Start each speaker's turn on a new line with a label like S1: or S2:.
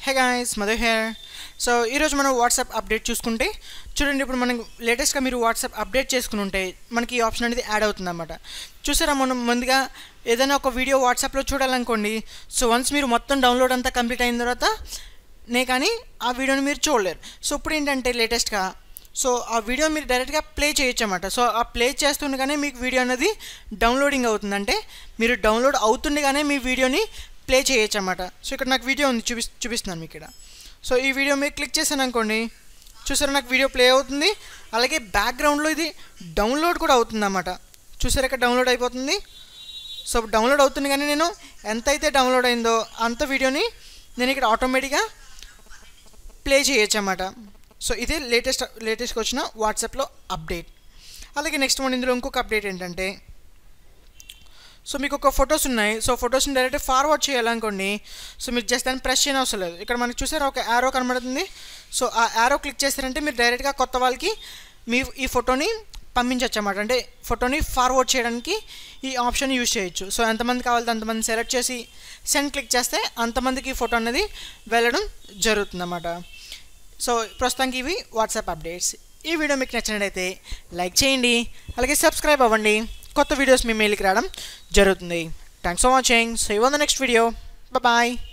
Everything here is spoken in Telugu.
S1: hey guys Madhu here so ఈరోజు మనం వాట్సాప్ అప్డేట్ చూసుకుంటే చూడండి ఇప్పుడు మనం లేటెస్ట్గా మీరు వాట్సాప్ అప్డేట్ చేసుకుని ఉంటే మనకి ఈ ఆప్షన్ అనేది యాడ్ అవుతుంది అనమాట చూసారా మనం ముందుగా ఏదైనా ఒక వీడియో వాట్సాప్లో చూడాలనుకోండి సో వన్స్ మీరు మొత్తం డౌన్లోడ్ అంతా కంప్లీట్ అయిన తర్వాత నే కానీ ఆ వీడియోని మీరు చూడలేరు సో ఇప్పుడు ఏంటంటే లేటెస్ట్గా సో ఆ వీడియో మీరు డైరెక్ట్గా ప్లే చేయొచ్చు అనమాట సో ఆ ప్లే చేస్తుండగానే మీకు వీడియో అనేది డౌన్లోడింగ్ అవుతుంది అంటే మీరు డౌన్లోడ్ అవుతుండగానే మీ వీడియోని ప్లే చేయొచ్చు అనమాట సో ఇక్కడ నాకు వీడియో ఉంది చూపి చూపిస్తున్నాను మీకు ఇక్కడ సో ఈ వీడియో మీరు క్లిక్ చేశాను అనుకోండి చూసారా నాకు వీడియో ప్లే అవుతుంది అలాగే బ్యాక్గ్రౌండ్లో ఇది డౌన్లోడ్ కూడా అవుతుంది అన్నమాట చూసారా ఇక్కడ డౌన్లోడ్ అయిపోతుంది సో డౌన్లోడ్ అవుతుంది కానీ నేను ఎంతైతే డౌన్లోడ్ అయిందో అంత వీడియోని నేను ఇక్కడ ఆటోమేటిక్గా ప్లే చేయొచ్చు అన్నమాట సో ఇదే లేటెస్ట్ లేటెస్ట్గా వచ్చిన వాట్సాప్లో అప్డేట్ అలాగే నెక్స్ట్ మన ఇందులో ఇంకొక అప్డేట్ ఏంటంటే సో మీకు ఒక ఫొటోస్ ఉన్నాయి సో ఫొటోస్ని డైరెక్ట్ ఫార్వర్డ్ చేయాలనుకోండి సో మీరు జస్ట్ దాన్ని ప్రెస్ చేయని అవసరం లేదు ఇక్కడ మనకి చూసారా ఒక యారో కనబడుతుంది సో ఆ యారో క్లిక్ చేస్తారంటే మీరు డైరెక్ట్గా కొత్త వాళ్ళకి మీ ఈ ఫోటోని పంపించవచ్చు అన్నమాట అంటే ఫోటోని ఫార్వర్డ్ చేయడానికి ఈ ఆప్షన్ యూజ్ చేయొచ్చు సో ఎంతమంది కావాలంటే అంతమంది సెలెక్ట్ చేసి సెండ్ క్లిక్ చేస్తే అంతమందికి ఈ ఫోటో అనేది వెళ్ళడం జరుగుతుందన్నమాట సో ప్రస్తుతానికి ఇవి వాట్సాప్ అప్డేట్స్ ఈ వీడియో మీకు నచ్చినట్లయితే లైక్ చేయండి అలాగే సబ్స్క్రైబ్ అవ్వండి కొత్త వీడియోస్ మీ మెయిల్కి రావడం జరుగుతుంది థ్యాంక్స్ ఫర్ వాచింగ్ సో ఇవన్ ద నెక్స్ట్ వీడియో బాయ్